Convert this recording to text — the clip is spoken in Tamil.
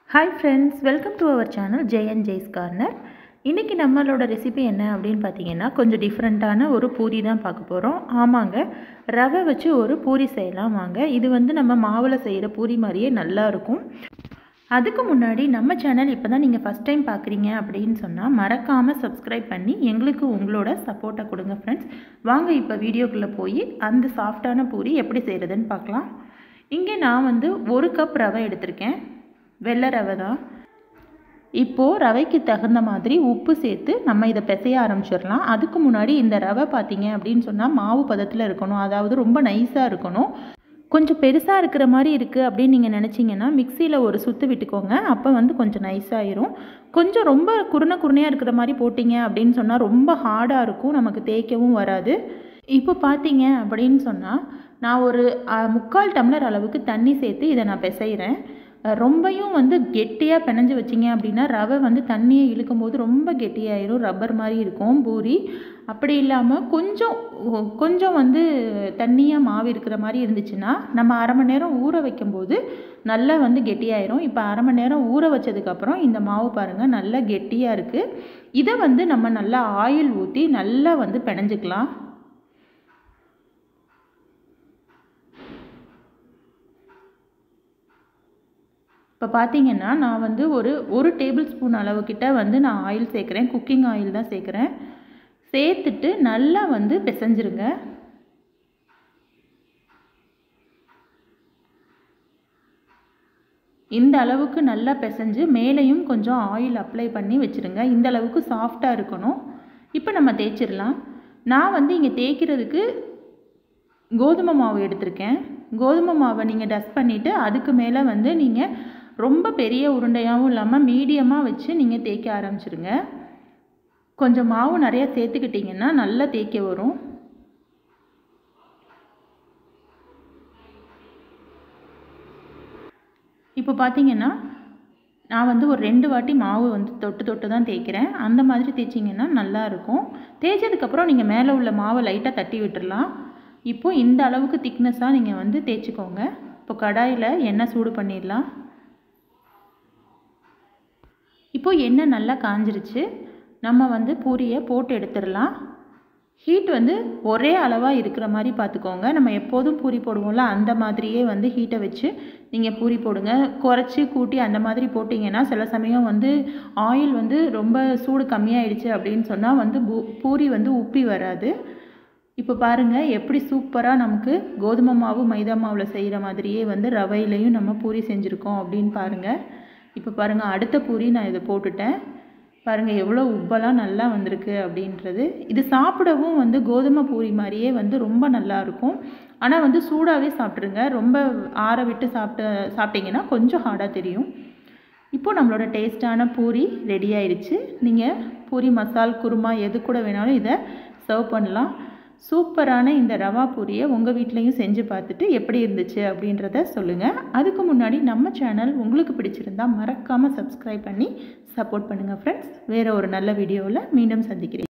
hi friends welcome to our channel Jayan Jai's corner இன்றைக்கி நம்மளோட ரெசிபி என்ன அப்படின்னு பார்த்தீங்கன்னா கொஞ்சம் டிஃப்ரெண்ட்டான ஒரு பூரி தான் பார்க்க போகிறோம் ஆமாங்க ரவை வச்சு ஒரு பூரி செய்யலாம் வாங்க இது வந்து நம்ம மாவில் செய்கிற பூரி மாதிரியே நல்லா இருக்கும் அதுக்கு முன்னாடி நம்ம சேனல் இப்போ தான் நீங்கள் ஃபஸ்ட் டைம் பார்க்குறீங்க அப்படின்னு சொன்னால் மறக்காமல் சப்ஸ்கிரைப் பண்ணி எங்களுக்கு உங்களோட சப்போர்ட்டை கொடுங்க ஃப்ரெண்ட்ஸ் வாங்க இப்போ வீடியோக்குள்ளே போய் அந்த சாஃப்டான பூரி எப்படி செய்கிறதுன்னு பார்க்கலாம் இங்கே நான் வந்து ஒரு கப் ரவை எடுத்திருக்கேன் வெள்ளை ரவை தான் இப்போது ரவைக்கு தகுந்த மாதிரி உப்பு சேர்த்து நம்ம இதை பிசைய ஆரம்பிச்சிடலாம் அதுக்கு முன்னாடி இந்த ரவை பார்த்தீங்க அப்படின்னு சொன்னால் மாவு பதத்தில் இருக்கணும் அதாவது ரொம்ப நைஸாக இருக்கணும் கொஞ்சம் பெருசாக இருக்கிற மாதிரி இருக்குது அப்படின்னு நீங்கள் நினச்சிங்கன்னா மிக்சியில் ஒரு சுற்று விட்டுக்கோங்க அப்போ வந்து கொஞ்சம் நைஸாகிரும் கொஞ்சம் ரொம்ப குருணை குருணையாக இருக்கிற மாதிரி போட்டிங்க அப்படின்னு சொன்னால் ரொம்ப ஹார்டாக இருக்கும் நமக்கு தேய்க்கவும் வராது இப்போ பார்த்தீங்க அப்படின்னு சொன்னால் நான் ஒரு முக்கால் டம்ளர் அளவுக்கு தண்ணி சேர்த்து இதை நான் பிசைகிறேன் ரொம்பையும் வந்து கெட்டியாக பிணைஞ்சு வச்சிங்க அப்படின்னா ரவை வந்து தண்ணியை இழுக்கும் போது ரொம்ப கெட்டியாயிரும் ரப்பர் மாதிரி இருக்கும் பூரி அப்படி இல்லாமல் கொஞ்சம் கொஞ்சம் வந்து தண்ணியாக மாவு இருக்கிற மாதிரி இருந்துச்சுன்னா நம்ம அரை மணி நேரம் ஊற வைக்கும்போது நல்லா வந்து கெட்டியாயிரும் இப்போ அரை மணி நேரம் ஊற வச்சதுக்கப்புறம் இந்த மாவு பாருங்கள் நல்லா கெட்டியாக இருக்குது இதை வந்து நம்ம நல்லா ஆயில் ஊற்றி நல்லா வந்து பிணைஞ்சிக்கலாம் இப்போ பார்த்தீங்கன்னா நான் வந்து ஒரு ஒரு டேபிள் ஸ்பூன் அளவுக்கிட்ட வந்து நான் ஆயில் சேர்க்குறேன் குக்கிங் ஆயில் தான் சேர்க்குறேன் சேர்த்துட்டு நல்லா வந்து பிசைஞ்சிருங்க இந்த அளவுக்கு நல்லா பிசைஞ்சு மேலேயும் கொஞ்சம் ஆயில் அப்ளை பண்ணி வச்சுருங்க இந்த அளவுக்கு சாஃப்டாக இருக்கணும் இப்போ நம்ம தேய்ச்சிடலாம் நான் வந்து இங்கே தேய்க்கிறதுக்கு கோதுமை மாவு எடுத்திருக்கேன் கோதுமை மாவை நீங்கள் டஸ்ட் பண்ணிவிட்டு அதுக்கு மேலே வந்து நீங்கள் ரொம்ப பெரிய உருண்டையாகவும் இல்லாமல் மீடியமாக வச்சு நீங்கள் தேய்க்க ஆரம்பிச்சிருங்க கொஞ்சம் மாவு நிறையா சேர்த்துக்கிட்டிங்கன்னா நல்லா தேய்க்க வரும் இப்போ பார்த்தீங்கன்னா நான் வந்து ஒரு ரெண்டு வாட்டி மாவு வந்து தொட்டு தொட்டு தான் தேய்க்கிறேன் அந்த மாதிரி தேய்ச்சிங்கன்னா நல்லாயிருக்கும் தேய்ச்சதுக்கப்புறம் நீங்கள் மேலே உள்ள மாவை லைட்டாக தட்டி விட்டுடலாம் இப்போது இந்த அளவுக்கு திக்னஸாக நீங்கள் வந்து தேய்ச்சிக்கோங்க இப்போ கடாயில் எண்ணெய் சூடு பண்ணிடலாம் இப்போது எண்ணெய் நல்லா காஞ்சிருச்சு நம்ம வந்து பூரியை போட்டு எடுத்துடலாம் ஹீட் வந்து ஒரே அளவாக இருக்கிற மாதிரி பார்த்துக்கோங்க நம்ம எப்போதும் பூரி போடுவோம்ல அந்த மாதிரியே வந்து ஹீட்டை வச்சு நீங்கள் பூரி போடுங்க குறைச்சி கூட்டி அந்த மாதிரி போட்டிங்கன்னா சில சமயம் வந்து ஆயில் வந்து ரொம்ப சூடு கம்மியாயிடுச்சு அப்படின்னு சொன்னால் வந்து பூரி வந்து உப்பி வராது இப்போ பாருங்கள் எப்படி சூப்பராக நமக்கு கோதுமை மாவு மைதா மாவில் செய்கிற மாதிரியே வந்து ரவையிலையும் நம்ம பூரி செஞ்சுருக்கோம் அப்படின்னு பாருங்கள் இப்போ பாருங்கள் அடுத்த பூரி நான் இதை போட்டுட்டேன் பாருங்கள் எவ்வளோ உப்பெல்லாம் நல்லா வந்திருக்கு அப்படின்றது இது சாப்பிடவும் வந்து கோதுமை பூரி மாதிரியே வந்து ரொம்ப நல்லாயிருக்கும் ஆனால் வந்து சூடாகவே சாப்பிட்ருங்க ரொம்ப ஆற விட்டு சாப்பிட்டு சாப்பிட்டிங்கன்னா கொஞ்சம் ஹார்டாக தெரியும் இப்போது நம்மளோட டேஸ்ட்டான பூரி ரெடி ஆயிடுச்சு நீங்கள் பூரி மசால் குருமா எது கூட வேணாலும் இதை சர்வ் பண்ணலாம் சூப்பரான இந்த ரவா பூரியை உங்கள் வீட்லேயும் செஞ்சு பார்த்துட்டு எப்படி இருந்துச்சு அப்படின்றத சொல்லுங்கள் அதுக்கு முன்னாடி நம்ம சேனல் உங்களுக்கு பிடிச்சிருந்தா மறக்காமல் சப்ஸ்கிரைப் பண்ணி சப்போர்ட் பண்ணுங்கள் ஃப்ரெண்ட்ஸ் வேறு ஒரு நல்ல வீடியோவில் மீண்டும் சந்திக்கிறேன்